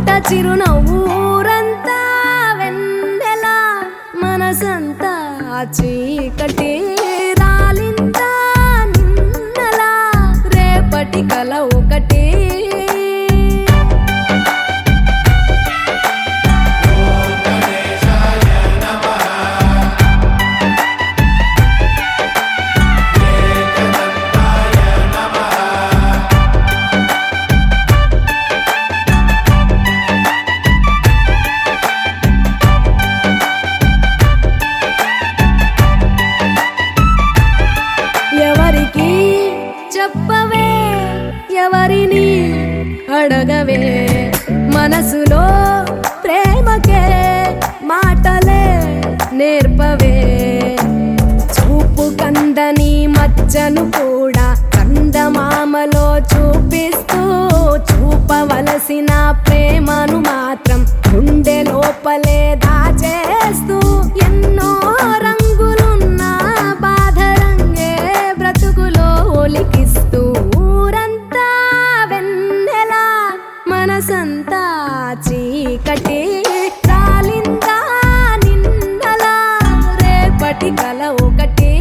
కంట చిరునవ్వురంతా వెన్నెల మనసంతా చీకటి రాలిందా నిన్నలా రేపటి కల ఒకటి ఎవరికి చెప్పవే ఎవరిని అడగవే మనసులో ప్రేమకే మాటలే నేర్పవే చూపు కందని మచ్చను కూడా కందమామలో చూపిస్తూ చూపవలసిన ప్రేమను మాత్రం గుండె లోపలే దాచేస్తూ ఎన్నో రంగులున్న బాధ రంగే బ్రతుకులో ఒలికిస్తూ ఊరంతా వెన్నెల మనసంతా చీకటి రాలిందా నిన్నలా రేపటి కల ఒకటి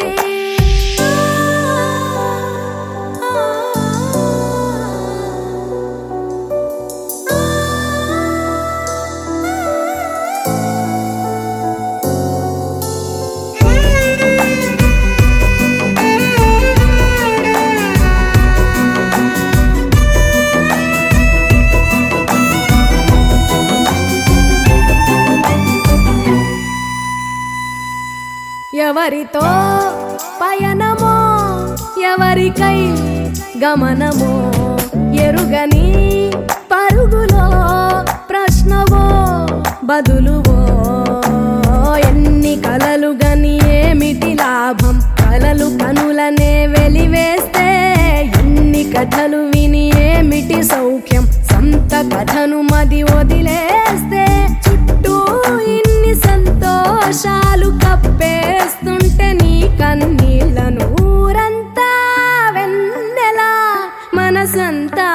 ఎవరితో పయనమో ఎవరికై గమనమో ఎరుగని పరుగులో ప్రశ్నవో బదులువో ఎన్ని కలలు గని ఏమిటి లాభం కలలు కనులనే వెలివేస్తే ఎన్ని కథలు విని ఏమిటి సౌఖ్యం సంత కథను మది వదిలేస్తే చుట్టూ ఇన్ని సంతోషాలు కప్పేస్తుంటే నీ కన్నీళ్ళను ఊరంతా వెన్నెల మనసంతా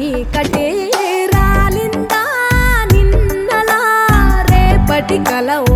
చీకటి రాలిందా నిన్నలా రేపటి కల